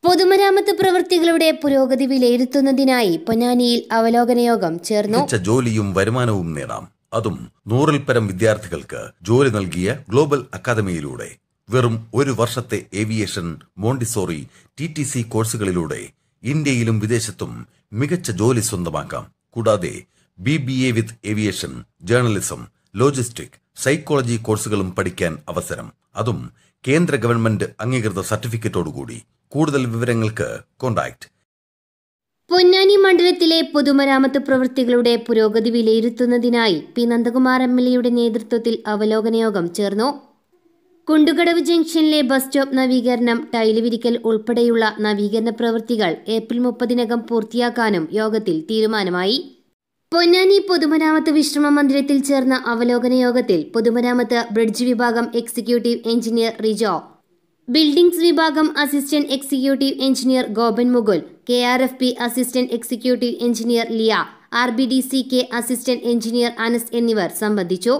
പൊതുമരാമത്ത് പ്രവൃത്തികളുടെ പുരോഗതി വിലയിരുത്തുന്നതിനായി പൊന്നാനിയിൽ അവലോകന യോഗം ചേർന്നു മികച്ച ജോലിയും വരുമാനവും നേടാം അതും നൂറിൽ പരം വിദ്യാർത്ഥികൾക്ക് ജോലി നൽകിയ ഗ്ലോബൽ അക്കാദമിയിലൂടെ വെറും ഒരു വർഷത്തെ aviation montessori T T C കോഴ്സുകളിലൂടെ ഇന്ത്യയിലും വിദേശത്തും മികച്ച ജോലി സ്വന്തമാക്കാം കൂടാതെ B B A with aviation journalism logistic psychology കോഴ്സുകളും പഠിക്കാൻ അവസരം അതും കേന്ദ്ര ഗവൺമെന്റ് അംഗീകൃത സർട്ടിഫിക്കറ്റോടുകൂടി കൂടുതൽ വിവരങ്ങൾക്ക് കോൺടാക്ട് പൊന്നാനി മണ്ഡലത്തിലെ പൊതുമരാമത്ത് പ്രവൃത്തികളുടെ പുരോഗതി വിലയിരുത്തുന്നതിനായി പി നന്ദകുമാർ എം എൽ എയുടെ നേതൃത്വത്തിൽ അവലോകന യോഗം ചേർന്നു കുണ്ടുകടവ് ജംഗ്ഷനിലെ ബസ് സ്റ്റോപ്പ് നവീകരണം ടൈല് വിരിക്കൽ ഉൾപ്പെടെയുള്ള നവീകരണ പ്രവൃത്തികൾ ഏപ്രിൽ മുപ്പതിനകം പൂർത്തിയാക്കാനും യോഗത്തിൽ തീരുമാനമായി പൊന്നാനി പൊതുമരാമത്ത് വിശ്രമ മന്ദിരത്തിൽ ചേർന്ന അവലോകന യോഗത്തിൽ പൊതുമരാമത്ത് ബ്രിഡ്ജ് വിഭാഗം എക്സിക്യൂട്ടീവ് എഞ്ചിനീയർ റിജോ ബിൽഡിംഗ്സ് വിഭാഗം assistant executive engineer Gopan Mukul K R F P assistant executive engineer Liya R B D C K assistant engineer Anas എന്നിവർ സംബന്ധിച്ചു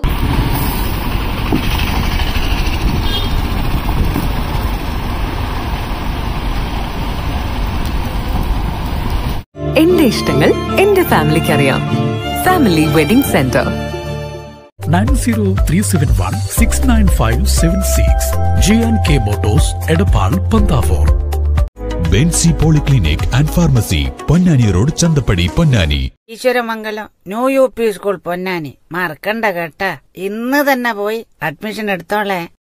എന്റെ ഇഷ്ടങ്ങൾ എന്റെ ഫാമിലിക്ക് അറിയാം family wedding centre nine zero three seven one six nine five seven six J and K motors Edappal Panthavoor Benzy polyclinic and pharmacy Ponnani road Chanthappadi Ponnani Eswaramangalam new U P school Ponnani മറക്കണ്ട കേട്ടാ ഇന്ന് തന്നെ പോയി അഡ്മിഷൻ എടുത്തോളേ